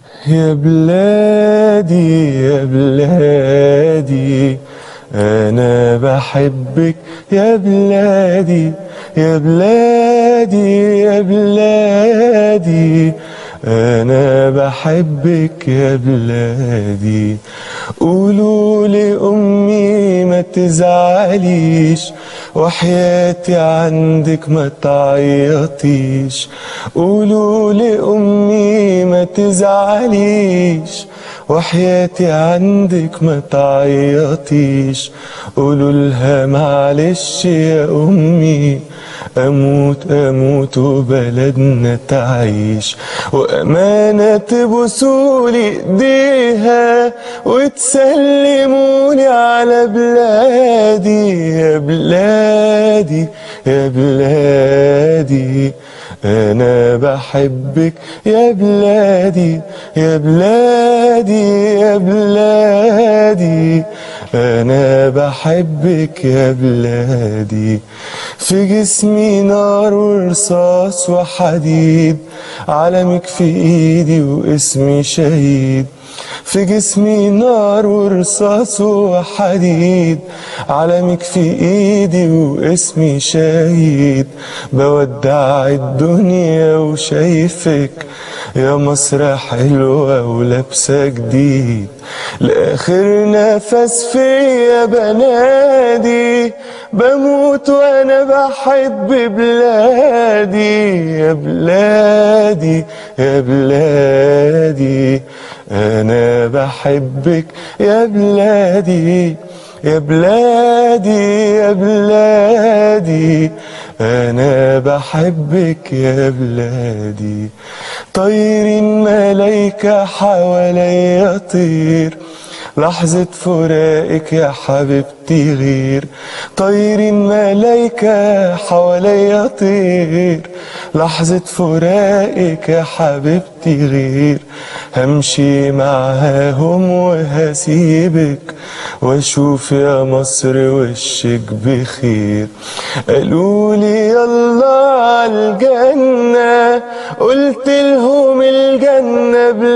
يا بلادي يا بلادي أنا بحبك يا بلادي يا بلادي يا بلادي أنا بحبك يا بلادي قولوا لأمي ما تزعليش وحياتي عندك ما تعيطيش قولوا لأمي ما تزعليش وحياتي عندك ما تعيطيش قولوا لها معلش يا أمي أموت أموت وبلدنا تعيش وأمانة تبوسولي إيديها وتسلموني على بلادي يا بلادي يا بلادي أنا بحبك يا بلادي يا بلادي يا بلادي أنا بحبك يا بلادي في جسمي نار ورصاص وحديد علمك في إيدي واسمي شهيد في جسمي نار ورصاص وحديد علمك في ايدي واسمي شهيد بودع الدنيا وشايفك يا مصر حلوة ولابسة جديد لآخر نفس فيا بنادي بموت وانا بحب بلادي يا بلادي يا بلادي انا بحبك يا بلادي يا بلادي يا بلادي انا بحبك يا بلادي طير ملايكة حواليا طير لحظة فراقك يا حبيبتي غير طير ملايكة حواليا طير لحظة فراقك يا حبيبتي غير همشي معاهم وهسيبك واشوف يا مصر وشك بخير قالوا لي يلا عالجنة قلت لهم الجنة بلا